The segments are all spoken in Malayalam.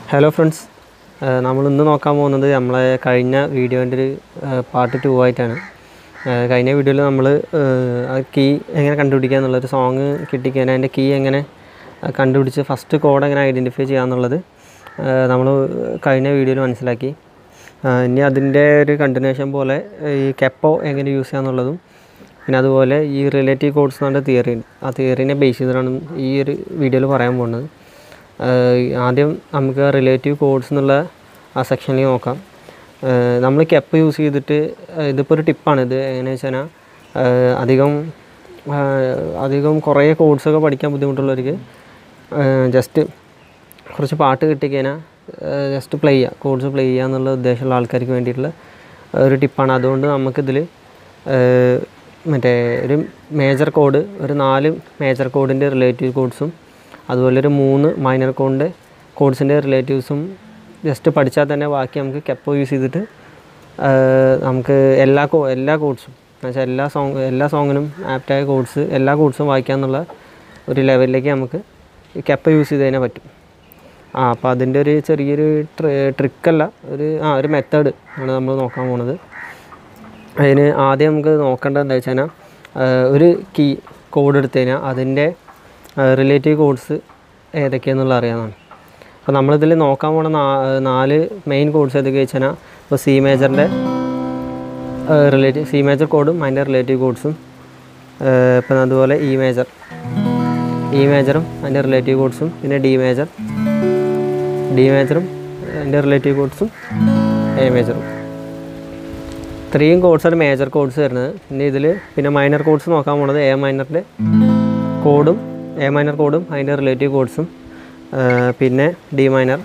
ഹലോ ഫ്രണ്ട്സ് നമ്മൾ ഇന്ന് നോക്കാൻ പോകുന്നത് നമ്മളെ കഴിഞ്ഞ വീഡിയോൻ്റെ ഒരു പാർട്ട് ടു ആയിട്ടാണ് ഏഹ് കഴിഞ്ഞ വീഡിയോയിൽ നമ്മൾ ആ കീ എങ്ങനെ കണ്ടുപിടിക്കുക എന്നുള്ളൊരു സോങ് കിട്ടിക്കഴിഞ്ഞാൽ അതിൻ്റെ കീ എങ്ങനെ ആ, കണ്ടുപിടിച്ച് ഫസ്റ്റ് കോഡ് എങ്ങനെ ഐഡൻറ്റിഫൈ ചെയ്യാന്നുള്ളത് നമ്മൾ കഴിഞ്ഞ വീഡിയോയിൽ മനസ്സിലാക്കി ആ, ഇനി അതിൻ്റെ ഒരു കണ്ടിന്യൂഷൻ പോലെ ഈ കെപ്പോ എങ്ങനെ യൂസ് ചെയ്യാന്നുള്ളതും പിന്നെ അതുപോലെ ഈ റിലേറ്റീവ് കോഡ്സ് എന്ന് പറഞ്ഞ തിയറി ഉണ്ട് ആ തിയറിനെ ബേസ് ചെയ്തിട്ടാണ് ഈ ഒരു വീഡിയോയിൽ പറയാൻ പോകുന്നത് ആഹ് ആദ്യം നമുക്ക് റിലേറ്റീവ് കോഡ്സ് എന്നുള്ള ആ സെക്ഷനിൽ നോക്കാം നമ്മൾ കെപ്പ് യൂസ് ചെയ്തിട്ട് ആഹ് ഇതിപ്പോൾ ഒരു ടിപ്പാണ് ഇത് എങ്ങനെയാണെന്ന് വെച്ച് കഴിഞ്ഞാൽ ആഹ് അധികം ആഹ് അധികം കുറേ കോഡ്സൊക്കെ പഠിക്കാൻ ബുദ്ധിമുട്ടുള്ളവർക്ക് ജസ്റ്റ് കുറച്ച് പാട്ട് കിട്ടിക്കഴിഞ്ഞാൽ ജസ്റ്റ് പ്ലേ ചെയ്യുക കോഡ്സ് പ്ലേ ചെയ്യുക എന്നുള്ള ഉദ്ദേശമുള്ള ആൾക്കാർക്ക് വേണ്ടിയിട്ടുള്ള ഒരു ടിപ്പാണ് അതുകൊണ്ട് നമുക്കിതിൽ മറ്റേ ഒരു മേജർ കോഡ് ഒരു നാല് മേജർ കോഡിൻ്റെ റിലേറ്റീവ് കോഡ്സും അതുപോലെ ഒരു മൂന്ന് മൈനർ കോഡിൻ്റെ കോഡ്സിൻ്റെ റിലേറ്റീവ്സും ജസ്റ്റ് പഠിച്ചാൽ തന്നെ ബാക്കി നമുക്ക് കെപ്പോ യൂസ് ചെയ്തിട്ട് ആഹ് നമുക്ക് എല്ലാ കോ എല്ലാ കോഡ്സും എന്നുവെച്ചാൽ എല്ലാ സോങ് എല്ലാ സോങ്ങിനും ആപ്റ്റായ കോഡ്സ് എല്ലാ കോഡ്സും വായിക്കാന്നുള്ള ഒരു ലെവലിലേക്ക് നമുക്ക് ഈ കെപ്പ യൂസ് ചെയ്ത് തന്നെ പറ്റും ആ അപ്പോൾ അതിൻ്റെ ഒരു ചെറിയൊരു ട്രിക്കല്ല ഒരു ആ ഒരു മെത്തേഡ് ആണ് നമ്മൾ നോക്കാൻ പോണത് അതിന് ആദ്യം നമുക്ക് നോക്കേണ്ടത് എന്താ വെച്ച് കഴിഞ്ഞാൽ ഒരു കീ കോഡ് എടുത്തു കഴിഞ്ഞാൽ അതിൻ്റെ റിലേറ്റീവ് കോഡ്സ് ഏതൊക്കെയാണെന്നുള്ള അറിയാവുന്നതാണ് അപ്പോൾ നമ്മളിതിൽ നോക്കാൻ പോണ നാ- നാല് മെയിൻ കോഡ്സ് ഏതൊക്കെ വെച്ച് കഴിഞ്ഞാൽ ഇപ്പോൾ സി മേജറിൻ്റെ റിലേറ്റീവ് സി മേജർ കോഡും അതിൻ്റെ റിലേറ്റീവ് കോഡ്സും ഇപ്പം അതുപോലെ ഇ മേജർ ഇ മേജറും അതിൻ്റെ റിലേറ്റീവ് കോഡ്സും പിന്നെ ഡി മേജർ ഡി മേജറും അതിൻ്റെ റിലേറ്റീവ് കോഡ്സും എ മേജറും ഇത്രയും കോഡ്സാണ് മേജർ കോഡ്സ് വരുന്നത് പിന്നെ ഇതിൽ പിന്നെ മൈനർ കോഡ്സ് നോക്കാൻ പോണത് എ മൈനറിൻ്റെ കോഡും എ മൈനർ കോഡും അതിൻ്റെ റിലേറ്റീവ് കോഡ്സും പിന്നെ ഡി മൈനർ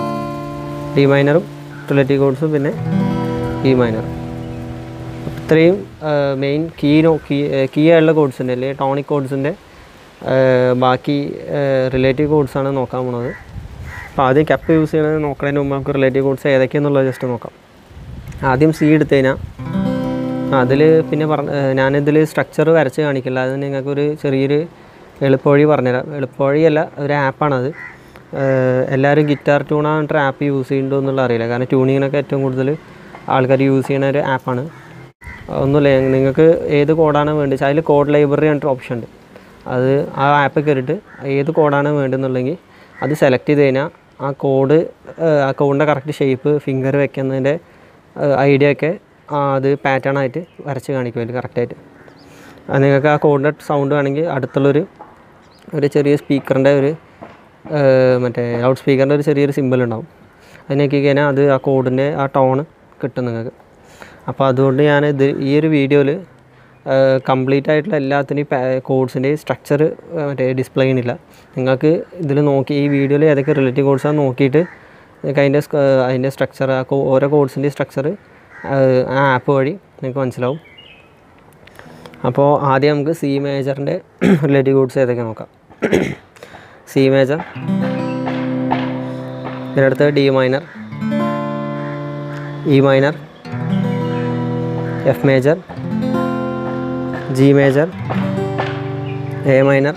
ഡി മൈനറും റിലേറ്റീവ് കോഡ്സും പിന്നെ ഇ മൈനർ ഇത്രയും മെയിൻ കീനോ കീ കീ ആയുള്ള കോഡ്സിൻ്റെ അല്ലെങ്കിൽ ടോണിക് കോഡ്സിൻ്റെ ബാക്കി റിലേറ്റീവ് കോഡ്സാണ് നോക്കാൻ പോണത് അപ്പോൾ ആദ്യം കപ്പ് യൂസ് ചെയ്യണത് നോക്കുന്നതിന് മുമ്പ് നമുക്ക് റിലേറ്റീവ് കോഡ്സ് ഏതൊക്കെയാണെന്നുള്ളത് ജസ്റ്റ് നോക്കാം ആദ്യം സി എടുത്തു കഴിഞ്ഞാൽ അതിൽ പിന്നെ പറഞ്ഞ ഞാനിതിൽ സ്ട്രക്ചർ വരച്ച് കാണിക്കില്ല അത് നിങ്ങൾക്കൊരു ചെറിയൊരു എളുപ്പവഴി പറഞ്ഞുതരാം എളുപ്പവഴിയല്ല ഒരു ആപ്പാണത് എല്ലാവരും ഗിറ്റാർ ട്യൂൺ പറഞ്ഞിട്ട് ആപ്പ് യൂസ് ചെയ്യുന്നുണ്ടോ എന്നുള്ള അറിയില്ല കാരണം ട്യൂണിങ്ങിനൊക്കെ ഏറ്റവും കൂടുതൽ ആൾക്കാർ യൂസ് ചെയ്യുന്ന ഒരു ആപ്പാണ് ഒന്നുമില്ല നിങ്ങൾക്ക് ഏത് കോഡാണ് വേണ്ടത് അതിൽ കോഡ് ലൈബ്രറി പറഞ്ഞിട്ട് ഓപ്ഷൻ ഉണ്ട് അത് ആ ആപ്പ് കയറിയിട്ട് ഏത് കോഡാണ് വേണ്ടതെന്നുണ്ടെങ്കിൽ അത് സെലക്ട് ചെയ്ത് കഴിഞ്ഞാൽ ആ കോഡ് ആ കോഡിൻ്റെ കറക്റ്റ് ഷേപ്പ് ഫിംഗർ വെക്കുന്നതിൻ്റെ ഐഡിയ ഒക്കെ ആ, അത് പാറ്റേൺ ആയിട്ട് വരച്ച് കാണിക്കും അതിൽ കറക്റ്റായിട്ട് അത് നിങ്ങൾക്ക് ആ കോഡിൻ്റെ സൗണ്ട് വേണമെങ്കിൽ അടുത്തുള്ളൊരു ഒരു ചെറിയ സ്പീക്കറിൻ്റെ ഒരു ആ, മറ്റേ ലൗഡ് സ്പീക്കറിൻ്റെ ഒരു ചെറിയൊരു സിമ്പിൾ ഉണ്ടാവും അത് നോക്കി കഴിഞ്ഞാൽ അത് ആ കോഡിൻ്റെ ആ ടോണ് കിട്ടും നിങ്ങൾക്ക് അപ്പോൾ അതുകൊണ്ട് ഞാൻ ഇത് ഈ ഒരു വീഡിയോയിൽ കംപ്ലീറ്റ് ആയിട്ടുള്ള എല്ലാത്തിൻ്റെയും കോഡ്സിൻ്റെയും സ്ട്രക്ചർ മറ്റേ ഡിസ്പ്ലേ ചെയ്യുന്നില്ല നിങ്ങൾക്ക് ഇതിൽ നോക്കി ഈ വീഡിയോയിൽ ഏതൊക്കെ റിലേറ്റീവ് കോഡ്സാണ് നോക്കിയിട്ട് നിങ്ങൾക്ക് അതിൻ്റെ സ്ക- അതിൻ്റെ സ്ട്രക്ചർ ആ കോ- ഓരോ കോഡ്സിൻ്റെ സ്ട്രക്ചർ ആ ആപ്പ് വഴി നിങ്ങൾക്ക് മനസ്സിലാവും അപ്പോൾ ആദ്യം നമുക്ക് സി മേജറിൻ്റെ റിലേറ്റീവ് കോഡ്സ് ഏതൊക്കെ നോക്കാം സി മേജർ ഇതിനടുത്ത് D minor E minor F major G major A minor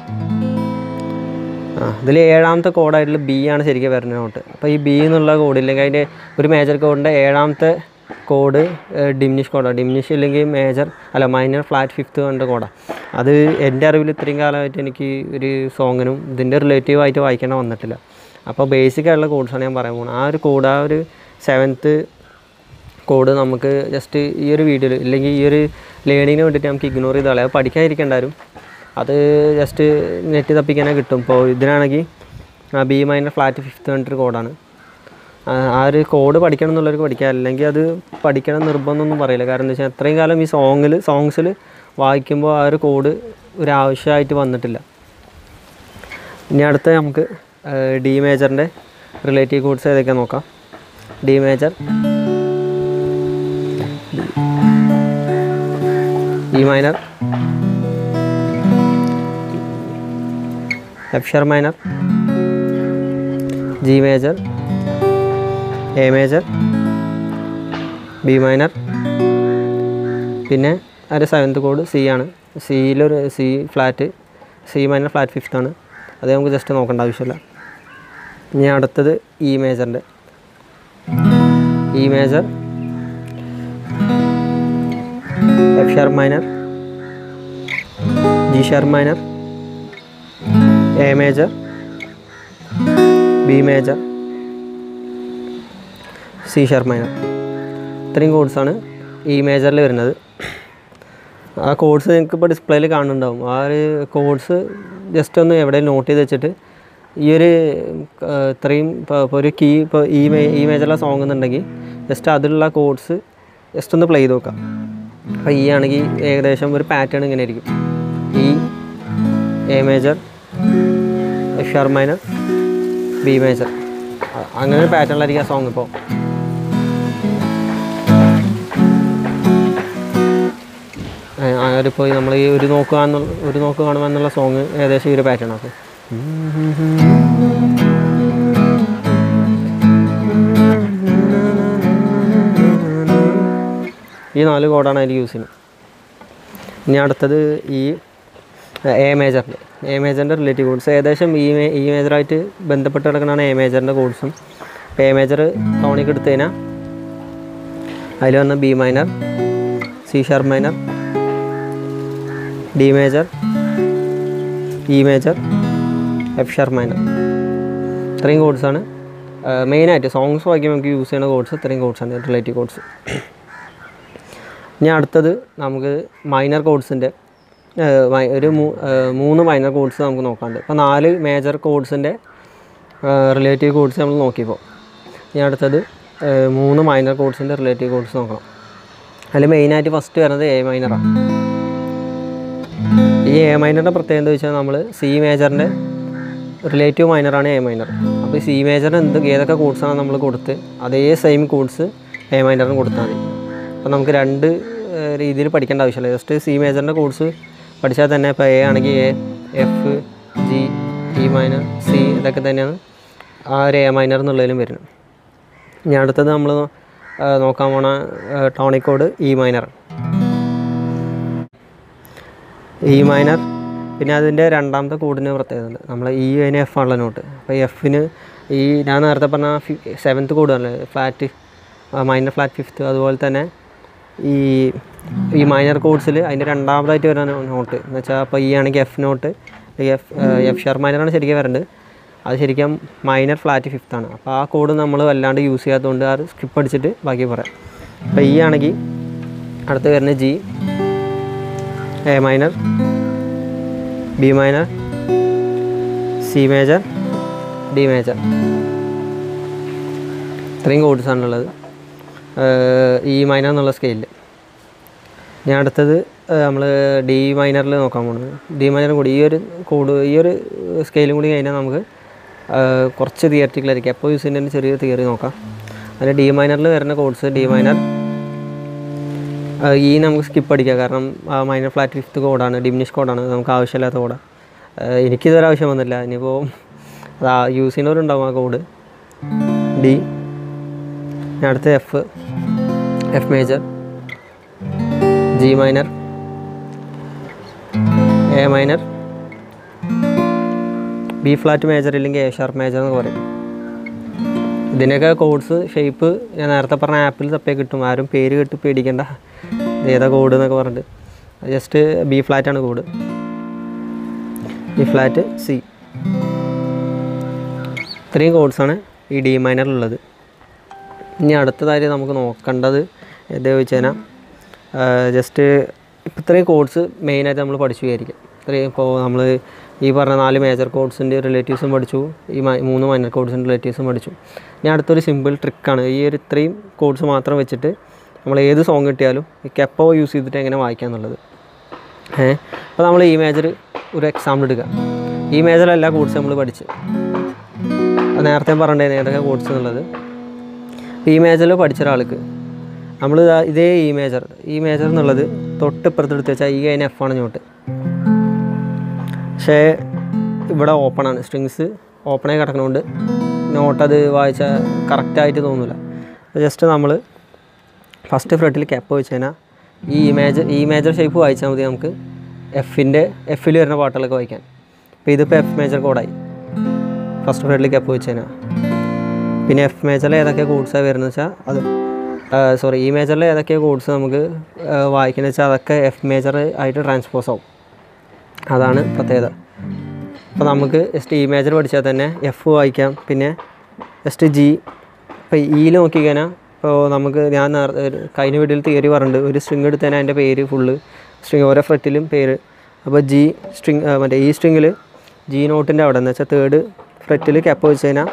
ആ ഇതിൽ ഏഴാമത്തെ കോഡായിട്ടുള്ള ബി ആണ് ശരിക്കും വരുന്നത് നോട്ട് അപ്പോൾ ഈ ബി എന്നുള്ള കോഡ് ഇല്ലെങ്കിൽ അതിൻ്റെ ഒരു മേജർ കോഡിൻ്റെ ഏഴാമത്തെ കോഡ് ഡിമിനിഷ് കോഡാണ് ഡിമിനിഷ് ഇല്ലെങ്കിൽ മേജർ അല്ല മൈനർ ഫ്ലാറ്റ് ഫിഫ്ത്ത് കണ്ട കോഡാണ് അത് എൻ്റെ അറിവിൽ ഇത്രയും കാലമായിട്ട് എനിക്ക് ഒരു സോങ്ങിനും ഇതിൻ്റെ റിലേറ്റീവ് ആയിട്ട് വായിക്കേണ്ട വന്നിട്ടില്ല അപ്പോൾ ബേസിക് ആയിട്ടുള്ള കോഡ്സാണ് ഞാൻ പറയാൻ പോകുന്നത് ആ ഒരു കോഡ് ആ ഒരു സെവൻത്ത് കോഡ് നമുക്ക് ജസ്റ്റ് ഈ ഒരു വീഡിയോയിൽ ഇല്ലെങ്കിൽ ഈ ഒരു ലേണിങ്ങിന് വേണ്ടിയിട്ട് നമുക്ക് ഇഗ്നോർ ചെയ്ത് കളയാം പഠിക്കാതിരിക്കണ്ടാരും അത് ജസ്റ്റ് നെറ്റ് തപ്പിക്കാനേ കിട്ടും ഇപ്പോൾ ഇതിനാണെങ്കിൽ ബി മൈനർ ഫ്ലാറ്റ് ഫിഫ്ത്ത് കണ്ടിട്ട് കോഡാണ് ആ ഒരു കോഡ് പഠിക്കണം എന്നുള്ളവർക്ക് പഠിക്കാം അല്ലെങ്കിൽ അത് പഠിക്കണം നിർബന്ധമൊന്നും പറയില്ല കാരണം എന്താ വെച്ചാൽ അത്രയും കാലം ഈ സോങ്ങിൽ സോങ്സിൽ വായിക്കുമ്പോൾ ആ ഒരു കോഡ് ഒരു ആവശ്യമായിട്ട് വന്നിട്ടില്ല ഇനി അടുത്ത നമുക്ക് ഡി മേജറിൻ്റെ റിലേറ്റീവ് കോഡ്സ് ഏതൊക്കെ നോക്കാം D major E minor F sharp minor G major A major B minor പിന്നെ അതിൻ്റെ സെവൻത്ത് കോഡ് സി ആണ് സിയിലൊരു C flat C minor flat fifth ആണ് അത് നമുക്ക് ജസ്റ്റ് നോക്കേണ്ട ആവശ്യമില്ല ഇനി അടുത്തത് ഇ മേജറിൻ്റെ E major F sharp minor G sharp minor A major B major C sharp minor ഇത്രയും കോഡ്സാണ് ഇ മേജറിൽ വരുന്നത് ആ കോഡ്സ് നിങ്ങൾക്ക് ഇപ്പോൾ ഡിസ്പ്ലേയിൽ കാണുന്നുണ്ടാവും ആ ഒരു കോഡ്സ് ജസ്റ്റ് ഒന്ന് എവിടെ നോട്ട് ചെയ്ത് വെച്ചിട്ട് ഈ ഒരു ആ, ഇത്രയും ഇപ്പോൾ ഇപ്പോൾ ഒരു കീ ഇപ്പോൾ ഈ മേ ഈ മേജറിലെ സോങ് എന്നുണ്ടെങ്കിൽ ജസ്റ്റ് അതിലുള്ള കോഡ്സ് ജസ്റ്റ് ഒന്ന് പ്ലേ ചെയ്ത് നോക്കാം അപ്പോൾ ഈ ആണെങ്കിൽ ഏകദേശം ഒരു പാറ്റേൺ ഇങ്ങനെ ആയിരിക്കും E A major F sharp minor B major അങ്ങനെ ഒരു പാറ്റേണിലായിരിക്കും ആ സോങ് ഇപ്പോൾ അതിപ്പോൾ നമ്മൾ ഈ ഒരു നോക്ക് കാണുന്ന ഒരു നോക്ക് കാണുമെന്നുള്ള സോങ് ഏകദേശം ഈ ഒരു പാറ്റേൺ ആണ് ഈ നാല് കോഡാണ് അതിൽ യൂസ് ചെയ്യുന്നത് ഇനി അടുത്തത് ഈ എ മേജറിൽ എ മേജറിൻ്റെ റിലേറ്റീവ് കോഡ്സ് ഏകദേശം ഈ മേ ഈ മേജറായിട്ട് ബന്ധപ്പെട്ട് കിടക്കുന്നതാണ് എ മേജറിൻ്റെ കോഡ്സും ഇപ്പോൾ എ മേജർ ടോണിക്ക് എടുത്തു കഴിഞ്ഞാൽ അതിൽ വന്ന B minor C sharp minor D major E major F sharp minor ഇത്രയും കോഡ്സാണ് മെയിനായിട്ട് സോങ്സ് വായിക്കുമ്പോൾ നമുക്ക് യൂസ് ചെയ്യുന്ന കോഡ്സ് ഇത്രയും കോഡ്സാണ് റിലേറ്റീവ് കോഡ്സ് ഇനി അടുത്തത് നമുക്ക് മൈനർ കോഡ്സിൻ്റെ ഒരു മൂ- ഏഹ് മൂന്ന് മൈനർ കോഡ്സ് നമുക്ക് നോക്കാണ്ട് ഇപ്പോൾ നാല് മേജർ കോഡ്സിൻ്റെ റിലേറ്റീവ് കോഡ്സ് നമ്മൾ നോക്കിയപ്പോൾ ഇനി അടുത്തത് ഏഹ് മൂന്ന് മൈനർ കോഡ്സിൻ്റെ റിലേറ്റീവ് കോഡ്സ് നോക്കണം അതിൽ മെയിനായിട്ട് ഫസ്റ്റ് വരുന്നത് എ മൈനറാണ് ഈ എ മൈനറിൻ്റെ പ്രത്യേകത എന്താ വെച്ചാൽ നമ്മൾ സി മേജറിൻ്റെ റിലേറ്റീവ് മൈനറാണ് എ മൈനർ അപ്പോൾ ഈ സി മേജറിന് എന്ത് ഏതൊക്കെ കോഡ്സാണ് നമ്മൾ കൊടുത്ത് അതേ സെയിം കോഡ്സ് എ മൈനറിന് കൊടുത്താൽ മതി അപ്പോൾ നമുക്ക് രണ്ട് രീതിയിൽ പഠിക്കേണ്ട ആവശ്യമില്ല ജസ്റ്റ് സി മേജറിൻ്റെ കോഡ്സ് പഠിച്ചാൽ തന്നെ ഇപ്പോൾ എ ആണെങ്കിൽ A F G E minor C ഇതൊക്കെ തന്നെയാണ് ആ ഒരു എ മൈനർ എന്നുള്ളതിലും വരുന്നത് ഇനി അടുത്തത് നമ്മൾ നോക്കാൻ പോണ ടോണിക് കോഡ് ഇ മൈനർ ഇ മൈനർ പിന്നെ അതിൻ്റെ രണ്ടാമത്തെ കോഡിന് പ്രത്യേകത ഉണ്ട് നമ്മൾ ഇ അതിന് എഫ് ആണല്ലോ നോട്ട് അപ്പോൾ എഫിന് ഈ ഞാൻ നേരത്തെ പറഞ്ഞ സെവൻത്ത് കോഡ് അല്ലേ ഫ്ലാറ്റ് മൈനർ ഫ്ലാറ്റ് ഫിഫ്ത്ത് അതുപോലെ തന്നെ ഈ ഈ മൈനർ കോഡ്സിൽ അതിൻ്റെ രണ്ടാമതായിട്ട് വരുന്ന നോട്ട് എന്ന് വെച്ചാൽ അപ്പോൾ ഈ ആണെങ്കിൽ F note F F sharp മൈനറാണ് ശരിക്കും വരേണ്ടത് അത് ശരിക്കും മൈനർ ഫ്ലാറ്റ് ഫിഫ്ത്ത് ആണ് അപ്പോൾ ആ കോഡ് നമ്മൾ വല്ലാണ്ട് യൂസ് ചെയ്യാത്തതുകൊണ്ട് അത് സ്കിപ്പ് അടിച്ചിട്ട് ബാക്കി പറയാം അപ്പോൾ ഈ ആണെങ്കിൽ അടുത്ത് വരുന്ന G A minor B minor C major D major ഇത്രയും കോഡ്സ് ആണുള്ളത് ഈ മൈനർ എന്നുള്ള സ്കെയിലിൽ ഞാൻ അടുത്തത് നമ്മൾ ഡി മൈനറിൽ നോക്കാൻ പോകുന്നത് ഡി മൈനർ കൂടി ഈ ഒരു കോഡ് ഈ ഒരു സ്കെയിലും കൂടി കഴിഞ്ഞാൽ നമുക്ക് ആ, കുറച്ച് തിയററ്റിക്കലായിരിക്കും എപ്പോൾ യൂസ് ചെയ്യുന്നതിന് ചെറിയ തിയറി നോക്കാം അതിൽ ഡി മൈനറിൽ വരുന്ന കോഡ്സ് ഡി മൈനർ ഈ നമുക്ക് സ്കിപ്പ് അടിക്കാം കാരണം മൈനർ ഫ്ലാറ്റ് ഫിഫ്ത്ത് കോഡാണ് ഡിമിനിഷ് കോഡാണ് നമുക്ക് ആവശ്യമില്ലാത്ത കോഡാണ് എനിക്കിതൊരു ആവശ്യം വന്നില്ല ഇനിയിപ്പോൾ അത് യൂസ് ചെയ്യുന്നവരുണ്ടാവും ആ കോഡ് ഡി അടുത്ത F F major G minor A minor B flat major ഇല്ലെങ്കിൽ എ ഷാർപ്പ് മേജർ എന്ന് പറയും ഇതിൻ്റെയൊക്കെ കോഡ്സ് ഷേപ്പ് ഞാൻ നേരത്തെ പറഞ്ഞ ആപ്പിൽ തപ്പേ കിട്ടും ആരും പേര് കിട്ടി പേടിക്കണ്ട ഇത് ഏതാ കോഡ് എന്നൊക്കെ പറഞ്ഞിട്ട് ജസ്റ്റ് ബി ഫ്ലാറ്റാണ് കോഡ് ബി ഫ്ലാറ്റ് സി ഇത്രയും കോഡ്സാണ് ഈ ഡി മൈനറിലുള്ളത് ഇനി അടുത്തതായിട്ട് നമുക്ക് നോക്കേണ്ടത് എന്താ ചോദിച്ചു കഴിഞ്ഞാൽ ജസ്റ്റ് ഇപ്പം ഇത്രയും കോഡ്സ് മെയിനായിട്ട് നമ്മൾ പഠിച്ചു വിചാരിക്കും ഇത്രയും ഇപ്പോൾ നമ്മൾ ഈ പറഞ്ഞ നാല് മേജർ കോഡ്സിൻ്റെ റിലേറ്റീവ്സും പഠിച്ചു ഈ മ- മൂന്ന് മൈനർ കോഡ്സിൻ്റെ റിലേറ്റീവ്സും പഠിച്ചു ഇനി അടുത്തൊരു സിമ്പിൾ ട്രിക്കാണ് ഈ ഒരു ഇത്രയും കോഡ്സ് മാത്രം വെച്ചിട്ട് നമ്മൾ ഏത് സോങ് കിട്ടിയാലും ഈ കെപ്പോ യൂസ് ചെയ്തിട്ട് എങ്ങനെ വായിക്കുക എന്നുള്ളത് ഏഹ് അപ്പോൾ നമ്മൾ ഈ മേജർ ഒരു എക്സാമ്പിൾ എടുക്കുക ഈ മേജർ എല്ലാ കോഡ്സും നമ്മൾ പഠിച്ച് അത് നേരത്തെ പറഞ്ഞിട്ടുണ്ടായിരുന്നു ഏതൊക്കെ കോഡ്സ് എന്നുള്ളത് ഈ മേജറിൽ പഠിച്ച ഒരാൾക്ക് നമ്മൾ ഇതേ ഈ മേജർ ഈ മേജർ എന്നുള്ളത് തൊട്ട് ഇപ്പുറത്ത് എടുത്ത് വെച്ചാൽ ഈ അതിന് എഫ് ആണ് ഞോട്ട് പക്ഷേ ഇവിടെ ഓപ്പണാണ് സ്ട്രിങ്സ് ഓപ്പണായി കിടക്കണോണ്ട് നോട്ട് അത് വായിച്ചാൽ കറക്റ്റായിട്ട് തോന്നില്ല ജസ്റ്റ് നമ്മൾ ഫസ്റ്റ് ഫ്രെട്ടിൽ ക്യാപ്പ് വെച്ച് കഴിഞ്ഞാൽ ഈ ഇമേജ് ഈ മേജർ ഷേപ്പ് വായിച്ചാൽ മതി നമുക്ക് എഫിൻ്റെ എഫിൽ വരുന്ന പാട്ടുകളൊക്കെ വായിക്കാൻ അപ്പോൾ ഇതിപ്പോൾ എഫ് മേജർ കോഡായി ഫസ്റ്റ് ഫ്രെഡിൽ കപ്പ് വെച്ച് കഴിഞ്ഞാൽ പിന്നെ എഫ് മേജറിൽ ഏതൊക്കെ കോഡ്സാണ് വരുന്നത് വെച്ചാൽ അത് സോറി ഈ മേജറിൽ ഏതൊക്കെ കോഡ്സ് നമുക്ക് വായിക്കുന്നത് വെച്ചാൽ അതൊക്കെ എഫ് മേജർ ആയിട്ട് ട്രാൻസ്പോസ് ആവും അതാണ് പ്രത്യേകത അപ്പോൾ നമുക്ക് ജസ്റ്റ് ഇ മേജർ പഠിച്ചാൽ തന്നെ എഫ് വായിക്കാം പിന്നെ ജസ്റ്റ് ജി ഇപ്പോൾ ഇയിൽ നോക്കിക്കഴിഞ്ഞാൽ ഇപ്പോൾ നമുക്ക് ഞാൻ നേരത്തെ ഒരു കഴിഞ്ഞ വീഡിയോയിൽ തിയറി പറഞ്ഞിട്ടുണ്ട് ഒരു സ്ട്രിങ് എടുത്തതിന് അതിൻ്റെ പേര് ഫുള്ള് സ്ട്രിങ് ഓരോ ഫ്രെറ്റിലും പേര് അപ്പോൾ ജി സ്ട്രിങ് മറ്റേ ഈ സ്ട്രിങ്ങിൽ ജി നോട്ടിൻ്റെ അവിടെ എന്ന് വെച്ചാൽ തേർഡ് ഫ്രെറ്റിൽ ക്യാപ്പ് വെച്ച് കഴിഞ്ഞാൽ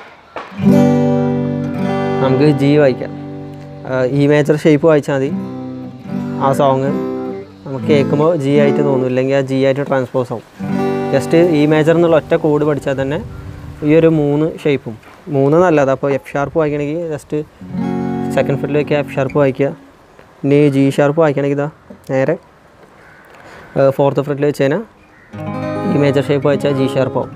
നമുക്ക് ജി വായിക്കാം ഈ മേജർ ഷേപ്പ് വായിച്ചാൽ മതി ആ സോങ് നമുക്ക് കേൾക്കുമ്പോൾ ജി ആയിട്ട് തോന്നും ഇല്ലെങ്കിൽ ആ ജി ആയിട്ട് ട്രാൻസ്പോസ് ആവും ജസ്റ്റ് ഈ മേജർ എന്നുള്ള ഒറ്റ കോഡ് പഠിച്ചാൽ തന്നെ ഈ ഒരു മൂന്ന് ഷേപ്പും മൂന്ന് നല്ലത് അപ്പോൾ എഫ് ഷാർപ്പ് വായിക്കണമെങ്കിൽ ജസ്റ്റ് സെക്കൻഡ് ഫിറ്റിൽ വയ്ക്കുക എഫ് ഷാർപ്പ് വായിക്കുക ഇനി ജി ഷാർപ്പ് വായിക്കണമെങ്കിൽ ഇതാ നേരെ ഫോർത്ത് ഫ്രെറ്റിൽ വെച്ച് കഴിഞ്ഞാൽ ഈ മേജർ ഷേപ്പ് വായിച്ചാൽ ജി ഷാർപ്പ് ആവും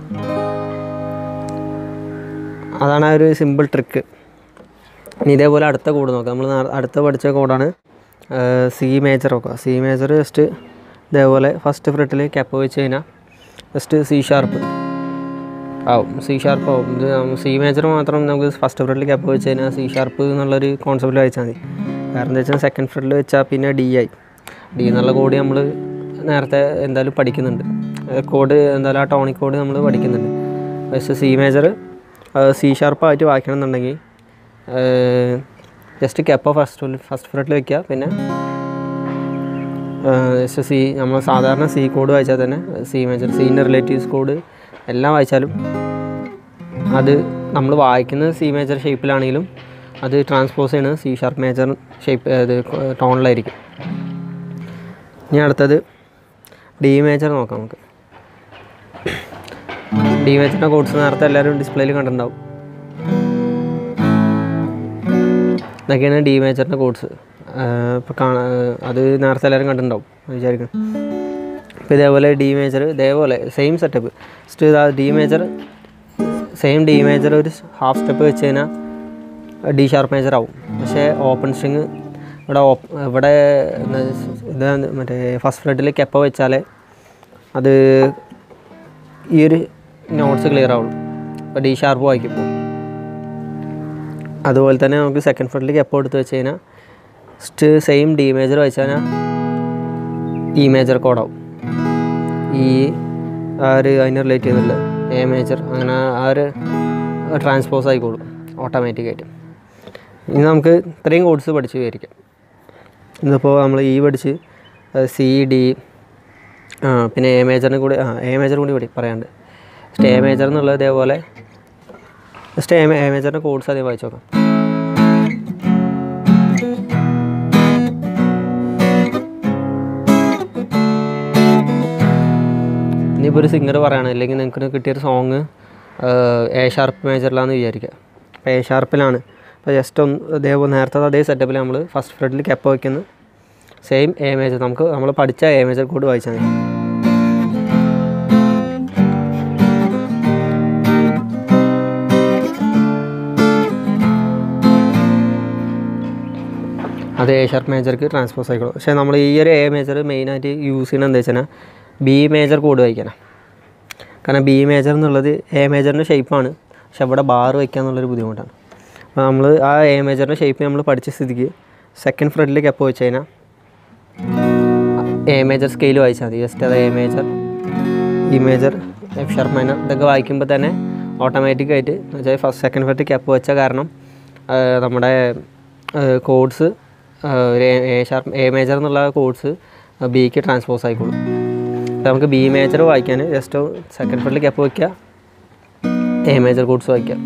അതാണ് ആ ഒരു സിമ്പിൾ ട്രിക്ക് ഇനി ഇതേപോലെ അടുത്ത കോഡ് നോക്കാം നമ്മൾ അടുത്ത പഠിച്ച കോഡാണ് സി മേജർ നോക്കുക സി മേജർ ജസ്റ്റ് ഇതേപോലെ ഫസ്റ്റ് ഫ്രെറ്റിൽ ക്യാപ്പ് വെച്ച് കഴിഞ്ഞാൽ ജസ്റ്റ് സി ഷാർപ്പ് ആവും സി ഷാർപ്പ് ആവും ഇത് സി മേജർ മാത്രം നമുക്ക് ഫസ്റ്റ് ഫ്രെറ്റിൽ ക്യാപ്പ് വെച്ച് കഴിഞ്ഞാൽ സി ഷാർപ്പ് എന്നുള്ളൊരു കോൺസെപ്റ്റിൽ വായിച്ചാൽ മതി കാരണം എന്താ വെച്ചാൽ സെക്കൻഡ് ഫ്രെറ്റിൽ വെച്ചാൽ പിന്നെ ഡി ആയി ഡി എന്നുള്ള കോഡ് നമ്മൾ നേരത്തെ എന്തായാലും പഠിക്കുന്നുണ്ട് കോഡ് എന്തായാലും ആ ടോണിക് കോഡ് നമ്മൾ പഠിക്കുന്നുണ്ട് പക്ഷേ സി മേജർ സി ഷാർപ്പായിട്ട് വായിക്കണം എന്നുണ്ടെങ്കിൽ ജസ്റ്റ് കെപ്പ ഫസ്റ്റ് ഫസ്റ്റ് ഫ്രെറ്റിൽ വെക്കുക പിന്നെ ജസ്റ്റ് സി നമ്മൾ സാധാരണ സി കോഡ് വായിച്ചാൽ തന്നെ സി മേജർ സീൻ്റെ റിലേറ്റീവ്സ് കോഡ് എല്ലാം വായിച്ചാലും അത് നമ്മൾ വായിക്കുന്നത് സി മേജർ ഷേപ്പിലാണെങ്കിലും അത് ട്രാൻസ്പോസ് ചെയ്യുന്നത് സി ഷാർപ്പ് മേജർ ഷേപ്പ് ഇത് ടോണിലായിരിക്കും ഇനി അടുത്തത് ഡി മേജർ നോക്കാം നമുക്ക് ഡി മേജറിൻ്റെ കോഡ്സ് നേരത്തെ എല്ലാവരും ഡിസ്പ്ലേയിൽ കണ്ടിട്ടുണ്ടാവും ഇതൊക്കെയാണ് ഡി മേജറിൻ്റെ കോഡ്സ് ഇപ്പോൾ കാണാ അത് നേരത്തെ എല്ലാവരും കണ്ടിട്ടുണ്ടാവും വിചാരിക്കണം ഇപ്പോൾ ഇതേപോലെ ഡി മേജർ ഇതേപോലെ സെയിം സെറ്റപ്പ് ജസ്റ്റ് ഇതാ D major same D major ഒരു ഹാഫ് സ്റ്റെപ്പ് വെച്ച് കഴിഞ്ഞാൽ ഡി ഷാർപ്പ് മേജർ ആവും പക്ഷേ ഓപ്പൺ സ്ട്രിങ് ഇവിടെ ഓപ്പ് ഇവിടെ എന്താ ഇത് മറ്റേ ഫസ്റ്റ് ഫ്രെഡിൽ കെപ്പ വെച്ചാൽ അത് ഈ ഒരു നോട്ട്സ് ക്ലിയർ ആവുള്ളൂ അപ്പോൾ ഡി ഷാർപ്പ് വായിക്കുമ്പോൾ അതുപോലെ തന്നെ നമുക്ക് സെക്കൻഡ് ഫ്രെഡിൽ കെപ്പ എടുത്ത് വെച്ച് കഴിഞ്ഞാൽ ജസ്റ്റ് സെയിം ഡി മേജർ വെച്ച് കഴിഞ്ഞാൽ ഇ മേജർ കോഡാവും ഈ ആ ഒരു അതിനെ റിലേറ്റ് ചെയ്യുന്നില്ല എ മേജർ അങ്ങനെ ആ ഒരു ട്രാൻസ്പോസ് ആയിക്കോളും ഓട്ടോമാറ്റിക്കായിട്ട് ഇനി നമുക്ക് ഇത്രയും കോഡ്സ് പഠിച്ച് വിചാരിക്കാം ഇന്നിപ്പോൾ നമ്മൾ ഈ പഠിച്ച് സി ഡി ആ പിന്നെ എ മേജറിന് കൂടി ആ എ മേജർ കൂടി പഠി പറയാണ്ട് ജസ്റ്റ് എ മേജർ എന്നുള്ളത് ഇതേപോലെ ജസ്റ്റ് എ എ മേജറിൻ്റെ കോഡ്സ് ആദ്യം വായിച്ചു നോക്കാം ഇനിയിപ്പോൾ ഒരു സിംഗർ പറയണം അല്ലെങ്കിൽ നിങ്ങൾക്ക് കിട്ടിയൊരു സോങ് എ ഷാർപ്പ് മേജറിലാണെന്ന് വിചാരിക്കുക അപ്പോൾ എ ഷാർപ്പിലാണ് അപ്പോൾ ജസ്റ്റ് ഒന്ന് ഇതേപോലെ നേരത്തെ അതേ സെറ്റപ്പിൽ നമ്മൾ ഫസ്റ്റ് ഫ്രെഡിൽ കെപ്പ് വയ്ക്കുന്നു സെയിം എ മേജർ നമുക്ക് നമ്മൾ പഠിച്ച എ മേജർ കോഡ് വായിച്ചാൽ മതി അത് എ ഷാർപ്പ് മേജർക്ക് ട്രാൻസ്പോസ് ആയിക്കോളും പക്ഷേ നമ്മൾ ഈ ഒരു എ മേജർ മെയിനായിട്ട് യൂസ് ചെയ്യണത് എന്താ വെച്ചാൽ ബി മേജർ കോഡ് വായിക്കാനാണ് കാരണം ബി മേജർ എന്നുള്ളത് എ മേജറിൻ്റെ ഷേപ്പാണ് പക്ഷെ അവിടെ ബാർ വയ്ക്കുക എന്നുള്ളൊരു ബുദ്ധിമുട്ടാണ് അപ്പോൾ നമ്മൾ ആ എ മേജറിൻ്റെ ഷേപ്പ് നമ്മൾ പഠിച്ച സ്ഥിതിക്ക് സെക്കൻഡ് ഫ്രെഡിലേക്ക് എപ്പോൾ വെച്ച് കഴിഞ്ഞാൽ എ മേജർ സ്കെയിൽ വായിച്ചാൽ മതി ജസ്റ്റ് അത് A major E major F sharp minor ഇതൊക്കെ വായിക്കുമ്പോൾ തന്നെ ഓട്ടോമാറ്റിക്കായിട്ട് വെച്ചാൽ ഫസ്റ്റ് സെക്കൻഡ് ഫ്രെഡ് ക്യാപ്പ് വെച്ച കാരണം ആ, നമ്മുടെ chords A sharp A major എന്നുള്ള കോഡ്സ് ബിക്ക് ട്രാൻസ്പോസ് ആയിക്കോളും അപ്പോൾ നമുക്ക് ബി മേജർ വായിക്കാൻ ജസ്റ്റ് സെക്കൻഡ് ഫ്രെഡിൽ ക്യാപ്പ് വയ്ക്കുക എ മേജർ കോഡ്സ് വായിക്കാം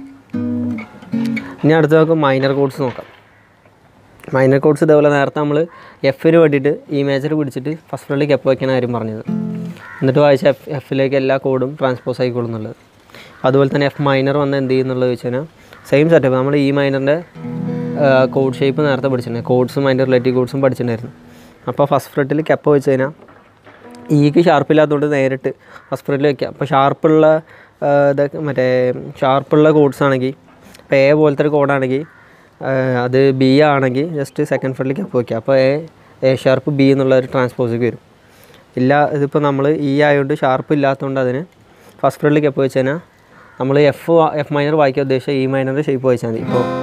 ഇനി അടുത്ത് നമുക്ക് മൈനർ കോഡ്സ് നോക്കാം മൈനർ കോഡ്സ് ഇതേപോലെ നേരത്തെ നമ്മൾ എഫിന് വേണ്ടിയിട്ട് ഈ മേജർ പിടിച്ചിട്ട് ഫസ്റ്റ് ഫ്രെഡിലേക്ക് എപ്പോൾ വയ്ക്കുന്ന കാര്യം പറഞ്ഞത് എന്നിട്ട് വായിച്ച എഫ് എഫിലേക്ക് എല്ലാ കോഡും ട്രാൻസ്പോസ് ആയിക്കോളും എന്നുള്ളത് അതുപോലെ തന്നെ എഫ് മൈനർ വന്ന് എന്ത് ചെയ്യുന്നുള്ളത് വെച്ച് കഴിഞ്ഞാൽ സെയിം സെറ്റപ്പ് നമ്മൾ ഈ മൈനറിൻ്റെ കോഡ് ഷേപ്പ് നേരത്തെ പഠിച്ചിട്ടുണ്ട് കോഡ്സും അതിൻ്റെ റിലേറ്റീവ് കോഡ്സും പഠിച്ചിട്ടുണ്ടായിരുന്നു അപ്പോൾ ഫസ്റ്റ് ഫ്രെഡിൽ കെപ്പ വെച്ച് കഴിഞ്ഞാൽ ഈക്ക് ഷാർപ്പില്ലാത്തതുകൊണ്ട് നേരിട്ട് ഫസ്റ്റ് ഫ്രെഡിൽ വെക്കാം അപ്പോൾ ഷാർപ്പുള്ള ഇതൊക്കെ മറ്റേ ഷാർപ്പുള്ള കോഡ്സ് ആണെങ്കിൽ ഇപ്പോൾ എ പോലത്തെ ഒരു കോഡാണെങ്കിൽ അത് ബി ആണെങ്കിൽ ജസ്റ്റ് സെക്കൻഡ് ഫ്രെഡിൽ കപ്പ് വയ്ക്കുക അപ്പോൾ എ എ ഷാർപ്പ് ബി എന്നുള്ള ഒരു ട്രാൻസ്പോസിക്ക് വരും ഇല്ല ഇതിപ്പോൾ നമ്മൾ ഈ ആയതുകൊണ്ട് ഷാർപ്പ് ഇല്ലാത്തതുകൊണ്ട് അതിന് ഫസ്റ്റ് ഫ്രെഡിൽ കപ്പ് വെച്ച് കഴിഞ്ഞാൽ നമ്മൾ എഫ് എഫ് മൈനർ വായിക്കാൻ ഉദ്ദേശിച്ച ഇ മൈനറിൻ്റെ ഷേപ്പ് വായിച്ചാൽ മതി ഇപ്പോൾ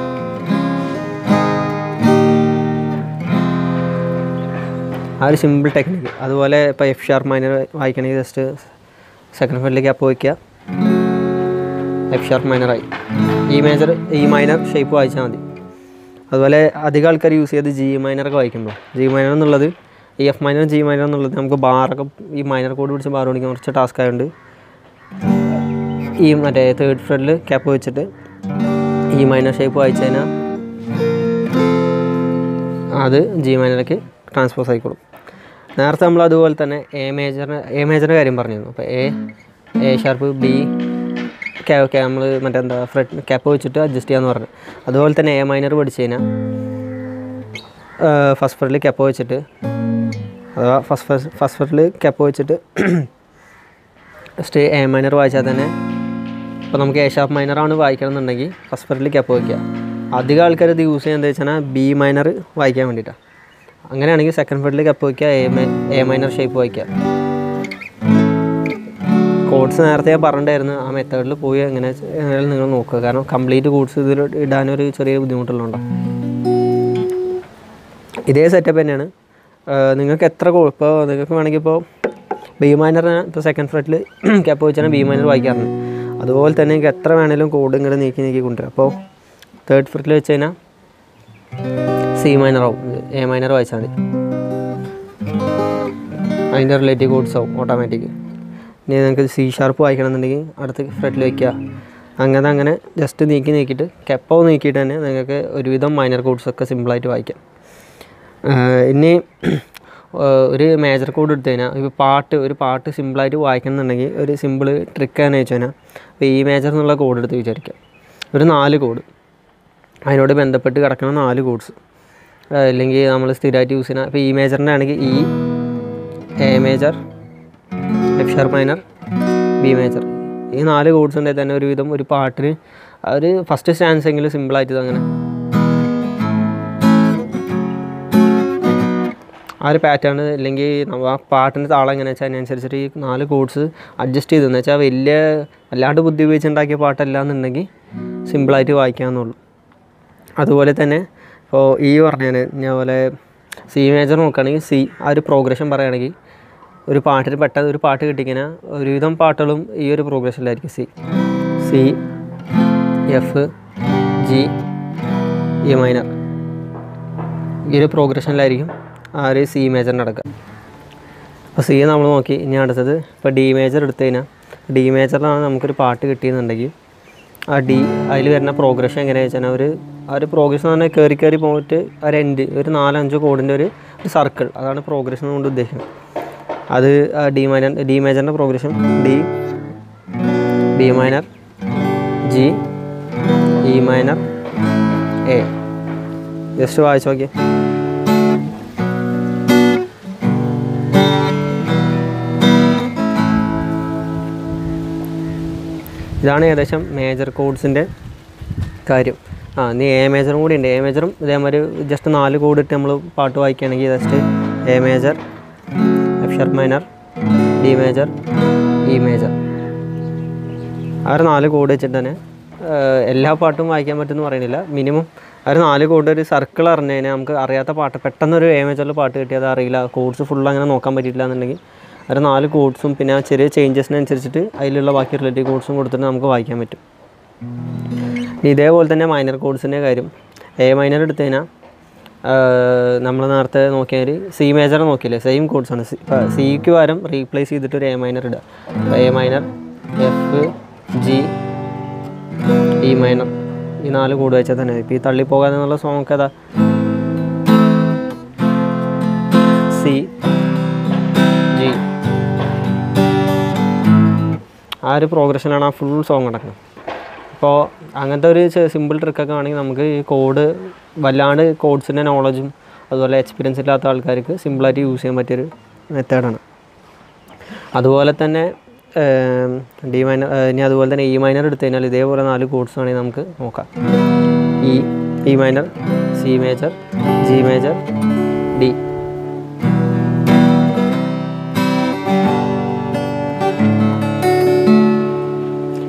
ആ ഒരു സിമ്പിൾ ടെക്നിക്ക് അതുപോലെ ഇപ്പോൾ എഫ് ഷാർപ്പ് മൈനർ വായിക്കണമെങ്കിൽ ജസ്റ്റ് സെക്കൻഡ് ഫ്രെഡിലേക്ക് അപ്പോൾ വയ്ക്കുക എഫ് ഷാർപ്പ് മൈനറായി E major E minor shape വായിച്ചാൽ മതി അതുപോലെ അധികം ആൾക്കാർ യൂസ് ചെയ്ത് ജി മൈനറൊക്കെ വായിക്കുമ്പോൾ ജി മൈനർ എന്നുള്ളത് ഈ എഫ് മൈനർ ജി മൈനർ എന്നുള്ളത് നമുക്ക് ബാറൊക്കെ ഈ മൈനർ കോഡ് പിടിച്ച് ബാർ പിടിക്കാൻ കുറച്ച് ടാസ്ക് ആയതുകൊണ്ട് ഈ മറ്റേ തേർഡ് ഫ്രെഡിൽ ക്യാപ്പ് വെച്ചിട്ട് ഈ മൈനർ ഷേപ്പ് വായിച്ചു കഴിഞ്ഞാൽ അത് ജി മൈനറിലേക്ക് ട്രാൻസ്പോസ് ആയിക്കോളും നേരത്തെ നമ്മൾ അതുപോലെ തന്നെ എ മേജറിന് എ മേജറിൻ്റെ കാര്യം പറഞ്ഞിരുന്നു അപ്പോൾ എ എ ഷാർപ്പ് ബി ക്യാ നമ്മൾ മറ്റേ എന്താ ഫ്രെഡ് ക്യാപ്പ് വെച്ചിട്ട് അഡ്ജസ്റ്റ് ചെയ്യാന്ന് പറഞ്ഞു അതുപോലെ തന്നെ എ മൈനർ പഠിച്ചു കഴിഞ്ഞാൽ ഫസ്റ്റ് ഫ്രെഡിൽ ക്യാപ്പ് വെച്ചിട്ട് അഥവാ ഫസ്റ്റ് ഫസ്റ്റ് ഫസ്റ്റ് ഫ്രെഡിൽ ക്യാപ്പ് വെച്ചിട്ട് ജസ്റ്റ് എ മൈനർ വായിച്ചാൽ തന്നെ ഇപ്പോൾ നമുക്ക് എ ഷാർപ്പ് മൈനറാണ് വായിക്കണം എന്നുണ്ടെങ്കിൽ ഫസ്റ്റ് ഫ്രെഡിൽ ക്യാപ്പ് വയ്ക്കുക അധികം ആൾക്കാർ ഇത് യൂസ് ചെയ്യുന്നത് വെച്ചാൽ ബി മൈനർ വായിക്കാൻ വേണ്ടിയിട്ടാണ് അങ്ങനെയാണെങ്കിൽ സെക്കൻഡ് ഫ്രെഡിൽ ക്യാപ്പ് വയ്ക്കുക എ മൈ എ മൈനർ ഷേപ്പ് വായിക്കുക കോഡ്സ് നേരത്തെ ഞാൻ പറഞ്ഞിട്ടായിരുന്നു ആ മെത്തേഡിൽ പോയി എങ്ങനെ എങ്ങനെയാലും നിങ്ങൾ നോക്കുക കാരണം കംപ്ലീറ്റ് കോഡ്സ് ഇതിൽ ഇടാനൊരു ചെറിയ ബുദ്ധിമുട്ടുള്ളതുകൊണ്ടാണ് ഇതേ സെറ്റപ്പ് തന്നെയാണ് ആഹ് നിങ്ങൾക്ക് എത്ര കോ ഇപ്പോൾ നിങ്ങൾക്ക് വേണമെങ്കിൽ ഇപ്പോൾ ബി മൈനറിന് ഇപ്പോൾ സെക്കൻഡ് ഫ്രെറ്റിൽ ക്യാപ്പ് വെച്ചാൽ ബി മൈനർ വായിക്കാറുണ്ട് അതുപോലെ തന്നെ നിങ്ങൾക്ക് എത്ര വേണേലും കോഡ് ഇങ്ങനെ നീക്കി നീക്കി കൊണ്ടുവരാം അപ്പോൾ തേർഡ് ഫ്രെറ്റിൽ വെച്ച് കഴിഞ്ഞാൽ സി മൈനർ ആവും എ മൈനർ വായിച്ചാൽ മതി അതിൻ്റെ റിലേറ്റീവ് കോഡ്സ് ആവും ഓട്ടോമാറ്റിക് ഇനി നിങ്ങൾക്ക് സി ഷാർപ്പ് വായിക്കണമെന്നുണ്ടെങ്കിൽ അടുത്ത ഫ്രെറ്റിൽ വയ്ക്കുക അങ്ങനെ അങ്ങനെ ജസ്റ്റ് നീക്കി നീക്കിയിട്ട് കെപ്പോ നീക്കിയിട്ട് തന്നെ നിങ്ങൾക്ക് ഒരുവിധം മൈനർ കോഡ്സ് ഒക്കെ സിമ്പിളായിട്ട് വായിക്കാം ആഹ് ഇനി ആഹ് ഒരു മേജർ കോഡ് എടുത്തു കഴിഞ്ഞാൽ ഇപ്പോൾ പാട്ട് ഒരു പാട്ട് സിമ്പിളായിട്ട് വായിക്കണം എന്നുണ്ടെങ്കിൽ ഒരു സിമ്പിൾ ട്രിക്ക് എന്ന് വെച്ച് കഴിഞ്ഞാൽ ഇപ്പോൾ ഈ മേജർ എന്നുള്ള കോഡ് എടുത്ത് വിചാരിക്കാം ഒരു നാല് കോഡ് അതിനോട് ബന്ധപ്പെട്ട് കിടക്കുന്ന നാല് കോഡ്സ് അല്ലെങ്കിൽ നമ്മൾ സ്ഥിരമായിട്ട് യൂസ് ചെയ്യുന്ന ഇപ്പോൾ ഈ മേജറിൻ്റെ ആണെങ്കിൽ E A major F sharp minor B major ഈ നാല് കോഡ്സ് ഉണ്ടെങ്കിൽ തന്നെ ഒരുവിധം ഒരു പാട്ടിന് ആ ഒരു ഫസ്റ്റ് സ്റ്റാൻസ് എങ്കിലും സിമ്പിളായിട്ട് അങ്ങനെ ആ ഒരു പാറ്റേൺ അല്ലെങ്കിൽ നമ്മ ആ പാട്ടിൻ്റെ താളം എങ്ങനെ വെച്ചാൽ അതിനനുസരിച്ചിട്ട് ഈ നാല് കോഡ്സ് അഡ്ജസ്റ്റ് ചെയ്തെന്ന് വെച്ചാൽ വലിയ അല്ലാണ്ട് ബുദ്ധി ഉപയോഗിച്ചുണ്ടാക്കിയ പാട്ടല്ല എന്നുണ്ടെങ്കിൽ സിമ്പിളായിട്ട് വായിക്കാമെന്നുള്ളൂ അതുപോലെ തന്നെ ഇപ്പോൾ ഈ പറഞ്ഞതിന് ഞാൻ പോലെ സി മേജർ നോക്കുകയാണെങ്കിൽ സി ആ ഒരു പ്രോഗ്രഷൻ പറയുകയാണെങ്കിൽ ഒരു പാട്ടിന് പെട്ടെന്ന് ഒരു പാട്ട് കിട്ടിക്കഴിഞ്ഞാൽ ഒരുവിധം പാട്ടുകളും ഈ ഒരു പ്രോഗ്രഷനിലായിരിക്കും C C F G E minor ഈ ഒരു പ്രോഗ്രഷനിലായിരിക്കും ആ ഒരു സി മേജർ നടക്കുക അപ്പോൾ സി നമ്മൾ നോക്കി ഇനി അടുത്തത് ഇപ്പോൾ ഡി മേജർ എടുത്തു കഴിഞ്ഞാൽ ഡി മേജറിലാണ് നമുക്കൊരു പാട്ട് കിട്ടിയെന്നുണ്ടെങ്കിൽ ആ ഡി അതിൽ വരുന്ന പ്രോഗ്രഷൻ എങ്ങനെയാണെന്ന് വെച്ചാൽ ഒരു ആ ഒരു പ്രോഗ്രഷൻ എന്ന് പറഞ്ഞാൽ കയറി കയറി പോയിട്ട് ഒരു എൻഡ് ഒരു നാലഞ്ച് കോഡിൻ്റെ ഒരു ഒരു സർക്കിൾ അതാണ് പ്രോഗ്രഷൻ കൊണ്ട് ഉദ്ദേശിക്കുന്നത് അത് ഡി മൈനർ ഡി മേജറിൻ്റെ progression D B minor G E minor A just വായിച്ചു നോക്കിയേ ഇതാണ് ഏകദേശം മേജർ കോഡ്സിൻ്റെ കാര്യം ആ ഇനി എ മേജറും കൂടി ഉണ്ട് എ മേജറും ഇതേമാതിരി ജസ്റ്റ് നാല് കോഡ് ഇട്ട് നമ്മൾ പാട്ട് വായിക്കുകയാണെങ്കിൽ just A major F sharp minor D major E major ആ ഒരു നാല് കോഡ് വെച്ചിട്ട് തന്നെ ഏഹ്, എല്ലാ പാട്ടും വായിക്കാൻ പറ്റുമെന്ന് പറയുന്നില്ല മിനിമം ആ ഒരു നാല് കോഡ് ഒരു സർക്കിൾ അറിഞ്ഞു കഴിഞ്ഞാൽ നമുക്ക് അറിയാത്ത പാട്ട് പെട്ടെന്ന് ഒരു എ മേജറിൽ പാട്ട് കിട്ടിയത് അറിയില്ല കോഡ്സ് ഫുൾ അങ്ങനെ നോക്കാൻ പറ്റിയില്ല എന്നുണ്ടെങ്കിൽ ഒരു നാല് കോഡ്സും പിന്നെ ആ ചെറിയ ചേഞ്ചസിനനുസരിച്ചിട്ട് അതിലുള്ള ബാക്കി റിലേറ്റീവ് കോഡ്സും കൊടുത്തിട്ട് നമുക്ക് വായിക്കാൻ പറ്റും ഇനി ഇതേപോലെ തന്നെ മൈനർ കോഡ്സിൻ്റെ കാര്യം എ മൈനർ എടുത്തു കഴിഞ്ഞാൽ നമ്മൾ നേരത്തെ നോക്കിയാൽ സി മേജർ നോക്കിയില്ലേ സെയിം കോഡ്സാണ് സി സിക്ക് പകരം റീപ്ലേസ് ചെയ്തിട്ട് ഒരു എ മൈനർ ഇടുക A minor F G E minor ഈ നാല് കോഡ് വെച്ചാൽ തന്നെ ഇപ്പോൾ ഈ തള്ളിപ്പോകാൻ എന്നുള്ള സോങ് ഒക്കെ അതാ സി ജി ആ ഒരു പ്രോഗ്രഷനാണ് ആ ഫുൾ സോങ് നടക്കുന്നത് അപ്പോൾ അങ്ങനത്തെ ഒരു സിമ്പിൾ ട്രിക്കൊക്കെ ആണെങ്കിൽ നമുക്ക് ഈ കോഡ് വല്ലാണ്ട് കോഡ്സിൻ്റെ നോളജും അതുപോലെ എക്സ്പീരിയൻസ് ഇല്ലാത്ത ആൾക്കാർക്ക് സിമ്പിളായിട്ട് യൂസ് ചെയ്യാൻ പറ്റിയൊരു മെത്തേഡാണ് അതുപോലെ തന്നെ ഡി മൈനർ ഇനി അതുപോലെ തന്നെ ഇ മൈനർ എടുത്തു കഴിഞ്ഞാൽ ഇതേപോലെ നാല് കോഡ്സ് ആണെങ്കിൽ നമുക്ക് നോക്കാം E E minor C major G major D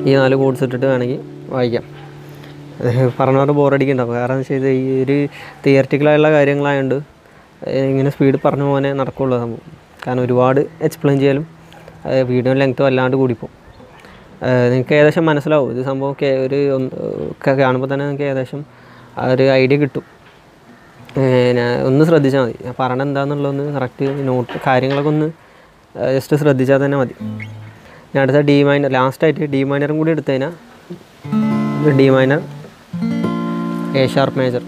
ഈ നാല് കോഡ്സ് ഇട്ടിട്ട് വേണമെങ്കിൽ വായിക്കാം പറഞ്ഞവരുടെ ബോറടിക്കുന്നുണ്ടാവും കാരണം എന്ന് വെച്ചാൽ ഇത് ഈ ഒരു തിയററ്റിക്കലായുള്ള കാര്യങ്ങളായതുകൊണ്ട് ഏഹ് ഇങ്ങനെ സ്പീഡ് പറഞ്ഞു പോകാനേ നടക്കുള്ളൂ സംഭവം കാരണം ഒരുപാട് എക്സ്പ്ലെയിൻ ചെയ്യാലും വീഡിയോ ലെങ്ത് വല്ലാണ്ട് കൂടിപ്പോവും ഏഹ് നിങ്ങൾക്ക് ഏകദേശം മനസ്സിലാവും ഇത് സംഭവം ഒക്കെ ഒരു ഒന്ന് ഒക്കെ കാണുമ്പോൾ തന്നെ നിങ്ങൾക്ക് ഏകദേശം ആ ഒരു ഐഡിയ കിട്ടും ഏഹ് ഞാൻ ഒന്ന് ശ്രദ്ധിച്ചാൽ മതി ഞാൻ പറയണത് എന്താണെന്നുള്ളതൊന്ന് കറക്റ്റ് നോട്ട് കാര്യങ്ങളൊക്കെ ഒന്ന് ജസ്റ്റ് ശ്രദ്ധിച്ചാൽ തന്നെ മതി ഞാൻ അടുത്ത ഡി മൈനർ ലാസ്റ്റായിട്ട് ഡി മൈനറും കൂടി എടുത്തു കഴിഞ്ഞാൽ D minor A sharp major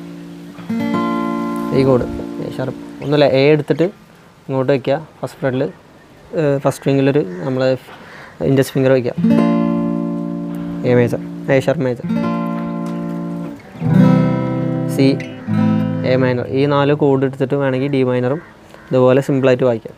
ഈ കോഡ് എ ഷാർപ്പ് ഒന്നുമില്ല എ എടുത്തിട്ട് ഇങ്ങോട്ട് വയ്ക്കുക ഫസ്റ്റ് ഫ്രെഡിൽ ഫസ്റ്റ് ഫിംഗറിലൊരു നമ്മൾ ഇൻഡസ് ഫിംഗർ വയ്ക്കുക A major A sharp major C A minor ഈ നാല് കോഡ് എടുത്തിട്ട് വേണമെങ്കിൽ ഡി മൈനറും ഇതുപോലെ സിമ്പിളായിട്ട് വായിക്കാം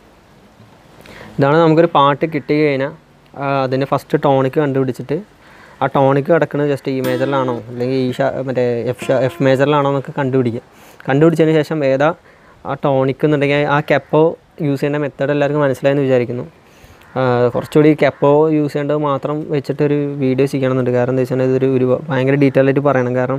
ഇതാണ് നമുക്കൊരു പാട്ട് കിട്ടി കഴിഞ്ഞാൽ അതിൻ്റെ ഫസ്റ്റ് ടോണിക്ക് കണ്ടുപിടിച്ചിട്ട് ആ ടോണിക്ക് കിടക്കുന്നത് ജസ്റ്റ് ഈ മേജറിലാണോ അല്ലെങ്കിൽ ഈ ഷാ മറ്റേ എഫ് ഷാ എഫ് മേജറിലാണോ എന്നൊക്കെ കണ്ടുപിടിക്കുക കണ്ടുപിടിച്ചതിന് ശേഷം ഏതാ ആ ടോണിക്ക് എന്നുണ്ടെങ്കിൽ ആ കെപ്പോ യൂസ് ചെയ്യേണ്ട മെത്തേഡ് എല്ലാവർക്കും മനസ്സിലായെന്ന് വിചാരിക്കുന്നു ആ, കുറച്ചുകൂടി കെപ്പോ യൂസ് ചെയ്യേണ്ടത് മാത്രം വെച്ചിട്ടൊരു വീഡിയോ ചെയ്യണമെന്നുണ്ട് കാരണം എന്താ വെച്ചാൽ ഇതൊരു ഒരു ഭയങ്കര ഡീറ്റെയിൽ ആയിട്ട് പറയണം കാരണം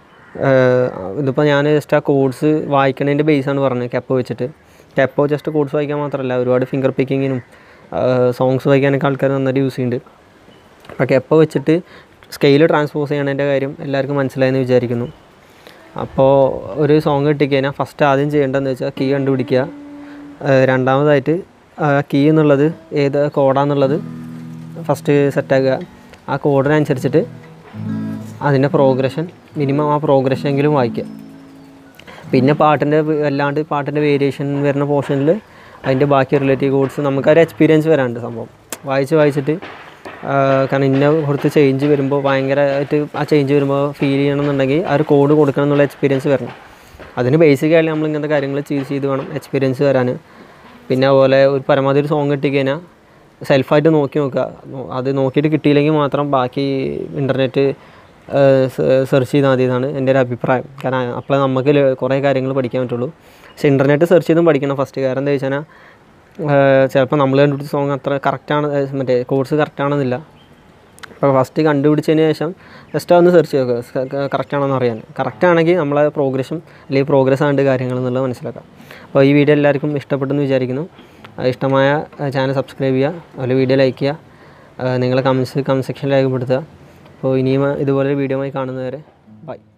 ഇതിപ്പോൾ ഞാൻ ജസ്റ്റ് ആ കോഡ്സ് വായിക്കണതിൻ്റെ ബേസാണ് പറഞ്ഞത് കെപ്പോ വെച്ചിട്ട് കെപ്പോ ജസ്റ്റ് കോഡ്സ് വായിക്കാൻ മാത്രമല്ല ഒരുപാട് ഫിംഗർ പിക്കിങ്ങിനും സോങ്സ് വായിക്കാനൊക്കെ ആൾക്കാർ നന്നായിട്ട് യൂസ് ചെയ്യുന്നുണ്ട് അപ്പോൾ കെപ്പോ വെച്ചിട്ട് സ്കെയിൽ ട്രാൻസ്പോസ് ചെയ്യണതിൻ്റെ കാര്യം എല്ലാവർക്കും മനസ്സിലായെന്ന് വിചാരിക്കുന്നു അപ്പോൾ ഒരു സോങ് കിട്ടിക്കഴിഞ്ഞാൽ ഫസ്റ്റ് ആദ്യം ചെയ്യേണ്ടതെന്ന് വെച്ചാൽ കീ കണ്ടുപിടിക്കുക ഏഹ് രണ്ടാമതായിട്ട് കീ എന്നുള്ളത് ഏത് കോഡാന്നുള്ളത് ഫസ്റ്റ് സെറ്റാക്കുക ആ കോഡിനനുസരിച്ചിട്ട് അതിൻ്റെ പ്രോഗ്രഷൻ മിനിമം ആ പ്രോഗ്രഷൻ എങ്കിലും വായിക്കുക പിന്നെ പാട്ടിൻ്റെ അല്ലാണ്ട് പാട്ടിൻ്റെ വേരിയേഷൻ വരുന്ന പോർഷനിൽ അതിൻ്റെ ബാക്കി റിലേറ്റീവ് കോഡ്സ് നമുക്കൊരു എക്സ്പീരിയൻസ് വരാനുണ്ട് സംഭവം വായിച്ച് വായിച്ചിട്ട് ആ, കാരണം ഇന്ന കുറച്ച് ചേഞ്ച് വരുമ്പോൾ ഭയങ്കരമായിട്ട് ആ ചേഞ്ച് വരുമ്പോൾ ഫീൽ ചെയ്യണമെന്നുണ്ടെങ്കിൽ ആ ഒരു കോഡ് കൊടുക്കണം എന്നുള്ള എക്സ്പീരിയൻസ് വരണം അതിന് ബേസിക് ആയിട്ട് നമ്മൾ ഇങ്ങനത്തെ കാര്യങ്ങൾ ചെയ്ത് ചെയ്ത് വേണം എക്സ്പീരിയൻസ് വരാൻ പിന്നെ അതുപോലെ ഒരു പരമാവധി ഒരു സോങ് കിട്ടിക്കഴിഞ്ഞാൽ സെൽഫായിട്ട് നോക്കി നോക്കുക നോ- അത് നോക്കിയിട്ട് കിട്ടിയില്ലെങ്കിൽ മാത്രം ബാക്കി ഇൻ്റർനെറ്റ് സെർച്ച് ചെയ്താൽ മതി എന്നാണ് എൻ്റെ ഒരു അഭിപ്രായം കാരണം അപ്പോൾ നമുക്ക് ല- കുറേ കാര്യങ്ങൾ പഠിക്കാൻ പറ്റുള്ളൂ പക്ഷേ ഇൻ്റർനെറ്റ് സെർച്ച് ചെയ്തും പഠിക്കണം ഫസ്റ്റ് കാരണം എന്താ വെച്ചാൽ ചിലപ്പോൾ നമ്മൾ കണ്ടുപിടിച്ച സോങ് അത്ര കറക്റ്റാണ് മറ്റേ കോഴ്സ് കറക്റ്റാണെന്നില്ല അപ്പോൾ ഫസ്റ്റ് കണ്ടുപിടിച്ചതിന് ശേഷം ജസ്റ്റ് ഒന്ന് സെർച്ച് ചെയ്യുക കറക്റ്റ് ആണെന്ന് അറിയാൻ കറക്റ്റ് ആണെങ്കിൽ നമ്മളെ പ്രോഗ്രഷൻ അല്ലെങ്കിൽ പ്രോഗ്രസ് ആണ്ട് കാര്യങ്ങൾ എന്നുള്ളത് മനസ്സിലാക്കാം അപ്പോൾ ഈ വീഡിയോ എല്ലാവർക്കും ഇഷ്ടപ്പെട്ടെന്ന് വിചാരിക്കുന്നു ആ, ഇഷ്ടമായ ചാനൽ സബ്സ്ക്രൈബ് ചെയ്യുക അതുപോലെ വീഡിയോ ലൈക്ക് ചെയ്യുക നിങ്ങളെ കമൻസ് കമൻറ്റ് സെക്ഷനിൽ രേഖപ്പെടുത്തുക അപ്പോൾ ഇനിയും ഇതുപോലെ വീഡിയോ ആയി കാണുന്നവരെ ബൈ